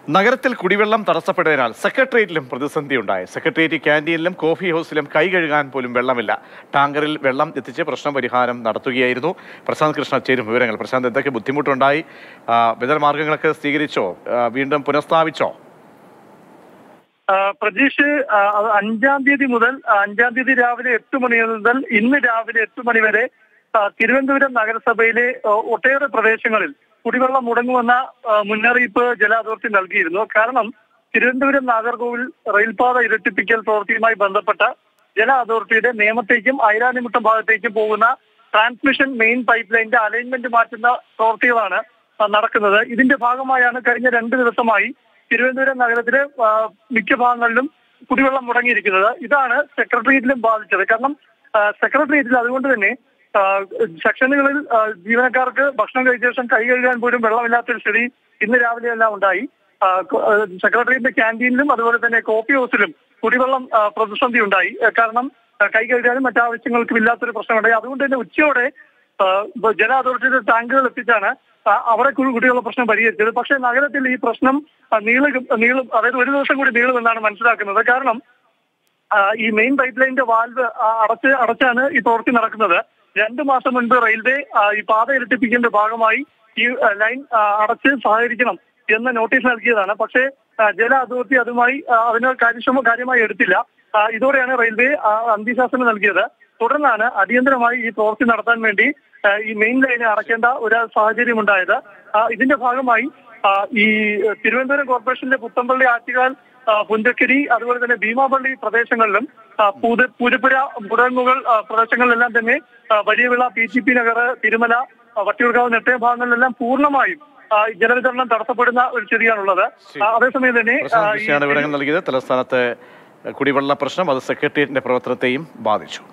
നഗരത്തിൽ കുടിവെള്ളം തടസ്സപ്പെട്ടതിനാൽ സെക്രട്ടേറിയറ്റിലും പ്രതിസന്ധി ഉണ്ടായി സെക്രട്ടേറിയറ്റ് ക്യാൻറ്റീനിലും കോഫി ഹൗസിലും കൈ കഴുകാൻ പോലും വെള്ളമില്ല ടാങ്കറിൽ വെള്ളം എത്തിച്ച് പ്രശ്ന പരിഹാരം നടത്തുകയായിരുന്നു പ്രശാന്ത് കൃഷ്ണ ചേരും വിവരങ്ങൾ പ്രശാന്ത് എന്തൊക്കെ ബുദ്ധിമുട്ടുണ്ടായി ആ, ബദൽ മാർഗങ്ങളൊക്കെ സ്വീകരിച്ചോ ആ, വീണ്ടും പുനഃസ്ഥാപിച്ചോ ആ, പ്രജീഷ് ആ, അത് അഞ്ചാം തീയതി മുതൽ ആ, അഞ്ചാം തീയതി രാവിലെ എട്ട് മണി മുതൽ ഇന്ന് രാവിലെ എട്ട് മണി വരെ ആ, തിരുവനന്തപുരം നഗരസഭയിലെ ആ, ഒട്ടേറെ പ്രദേശങ്ങളിൽ കുടിവെള്ളം മുടങ്ങുമെന്ന ആ, മുന്നറിയിപ്പ് ജല അതോറിറ്റി നൽകിയിരുന്നു കാരണം തിരുവനന്തപുരം നാഗർകോവിൽ റെയിൽപാത ഇരട്ടിപ്പിക്കൽ പ്രവൃത്തിയുമായി ബന്ധപ്പെട്ട ജല അതോറിറ്റിയുടെ നിയമത്തേക്കും ഐരാനിമുട്ടം ഭാഗത്തേക്കും പോകുന്ന ട്രാൻസ്മിഷൻ മെയിൻ പൈപ്പ് ലൈനിന്റെ അലൈൻമെന്റ് മാറ്റുന്ന പ്രവൃത്തികളാണ് ആ, നടക്കുന്നത് ഇതിന്റെ ഭാഗമായാണ് കഴിഞ്ഞ രണ്ട് ദിവസമായി തിരുവനന്തപുരം നഗരത്തിലെ ആ, മിക്ക ഭാഗങ്ങളിലും കുടിവെള്ളം മുടങ്ങിയിരിക്കുന്നത് ഇതാണ് സെക്രട്ടേറിയറ്റിലും ബാധിച്ചത് കാരണം ആ, സെക്രട്ടേറിയറ്റിൽ അതുകൊണ്ട് തന്നെ ആ, സെക്ഷനുകളിൽ ആ, ജീവനക്കാർക്ക് ഭക്ഷണം കഴിച്ച ശേഷം കൈ കഴുകാൻ പോലും വെള്ളമില്ലാത്തൊരു സ്ഥിതി ഇന്ന് രാവിലെ എല്ലാം ഉണ്ടായി ആ, കൊ- ആ, സെക്രട്ടേറിയറ്റിന്റെ ക്യാൻറ്റീനിലും അതുപോലെ തന്നെ കോഫി ഹൗസിലും കുടിവെള്ളം ആ, പ്രതിസന്ധി ഉണ്ടായി ആ, കാരണം ആ, കൈ കഴുകാനും മറ്റാവശ്യങ്ങൾക്കും ഇല്ലാത്തൊരു പ്രശ്നമുണ്ടായി അതുകൊണ്ട് തന്നെ ഉച്ചയോടെ ആ, ഇപ്പൊ ജല അതോറിറ്റിയുടെ ടാങ്കുകൾ എത്തിച്ചാണ് ആ, അവിടെ കു- കുടിവെള്ള പ്രശ്നം പരിഹരിച്ചത് പക്ഷേ നഗരത്തിൽ ഈ പ്രശ്നം ആ, നീളും നീളും അതായത് ഒരു ദിവസം കൂടി നീളുമെന്നാണ് മനസ്സിലാക്കുന്നത് കാരണം ആ, ഈ മെയിൻ പൈപ്പ് ലൈനിന്റെ വാൽവ് ആ, അടച്ച് അടച്ചാണ് ഈ പ്രവൃത്തി നടക്കുന്നത് രണ്ടു മാസം മുൻപ് റെയിൽവേ ആ, ഈ പാത ഇരട്ടിപ്പിക്കുന്ന ഭാഗമായി ഈ ആ, ലൈൻ ആ, അടച്ച് സഹകരിക്കണം എന്ന നോട്ടീസ് നൽകിയതാണ് പക്ഷേ ആ, ജല അതോറിറ്റി അതുമായി ആ, അതിന് കാര്യക്ഷമ കാര്യമായി എടുത്തില്ല ആ, ഇതോടെയാണ് റെയിൽവേ ആ, അന്ത്യശാസനം നൽകിയത് തുടർന്നാണ് അടിയന്തരമായി ഈ പ്രവൃത്തി നടത്താൻ വേണ്ടി ആ, ഈ മെയിൻ ലൈനെ അടയ്ക്കേണ്ട ഒരു സാഹചര്യം ഉണ്ടായത് ആ, ഇതിന്റെ ഭാഗമായി ആ, ഈ തിരുവനന്തപുരം കോർപ്പറേഷന്റെ പുത്തമ്പള്ളി ആറ്റുകാൽ ആ, പുഞ്ചക്കരി അതുപോലെ തന്നെ ഭീമാപള്ളി പ്രദേശങ്ങളിലും ആ, പൂത- പൂജപ്പുര മുടങ്ങുകൾ ആ, പ്രദേശങ്ങളിലെല്ലാം തന്നെ ആ, Valiyavila P T P Nagar Thirumala ആ, വട്ടിയൂർക്കാവ് നെട്ടയ ഭാഗങ്ങളിലെല്ലാം പൂർണ്ണമായും ആ, ഈ ജലവിതരണം തടസ്സപ്പെടുന്ന ഒരു സ്ഥിതിയാണുള്ളത് ആ, അതേസമയം തന്നെ ആ, പ്രശാന്ത് ഈ കൃഷ്ണയാണ് വിവരങ്ങൾ നൽകിയത് തലസ്ഥാനത്തെ കുടിവെള്ള പ്രശ്നം അത് സെക്രട്ടേറിയറ്റിന്റെ പ്രവർത്തനത്തെയും ബാധിച്ചു